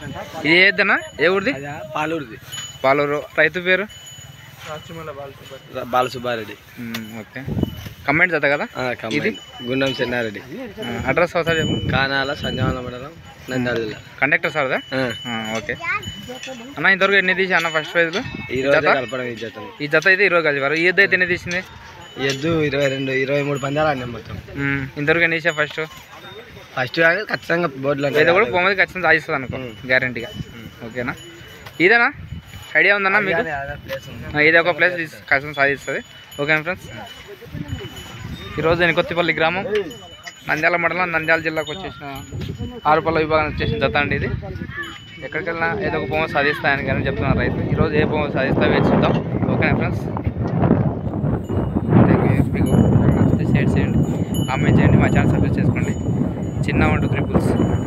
ఇది ఏదన్నా ఏ ఊరిది అదా పాలూరుది పాలూరు రైతు పేరు బాల సుబ్బారెడ్డి ఉమ్, ఓకే కమెంట్ జత కదా ఆ, కమ్మాయి. గుండం చెన్నారెడ్డి ఆ, అడ్రస్ ఒకసారి చెప్పు కానాల సంజావన మండలం నంద్యాల జిల్లా కండక్టర్ సార్దా ఆ, ఆ, ఓకే అన్న ఇంతవరకు ఎన్ని తీసి అన్న ఫస్ట్ ప్రైజ్లో ఈ రోజు కలపడం ఈ జతం ఈ జత అయితే ఇరవై కలిపారు ఈ ఎద్దు అయితే ఎన్ని తీసింది ఎద్దు ఇరవై రెండు ఇరవై మూడు పందాలు ఆడినాం మొత్తం ఉమ్, ఇంతవరకు ఎన్ని తీసా ఫస్ట్ ఫస్ట్ కానీ ఖచ్చితంగా బోర్డులో ఉంటాయి. అయితే కూడా బొమ్మది ఖచ్చితంగా సాధిస్తుంది అనుకో గ్యారంటీగా ఓకేనా ఇదేనా ఐడియా ఉందన్నా మీకు అదే, అదే place ఉంది. ఆ, ఇది ఒక ప్లేస్ తీసి ఖచ్చితంగా సాధిస్తుంది ఓకేనా ఫ్రెండ్స్ ఈరోజు నేను కొత్తపల్లి గ్రామం నంద్యాల మండలం నంద్యాల జిల్లాకు వచ్చేసిన ఆరుపల్ల విభాగానికి వచ్చేసిన జత అండి ఇది ఎక్కడికి వెళ్ళినా ఏదో ఒక బొమ్మ సాధిస్తాయని కానీ చెప్తున్నారు రైతు ఈరోజు ఏ బొమ్మ సాధిస్తా వేచి చూద్దాం ఓకేనా ఫ్రెండ్స్ థ్యాంక్ యూ మీకు నచ్చితే షేర్ చేయండి కామెంట్ చేయండి మా ఛానల్ సబ్స్క్రైబ్ చేసుకోండి చిన్న వన్ టూ త్రీ పుల్స్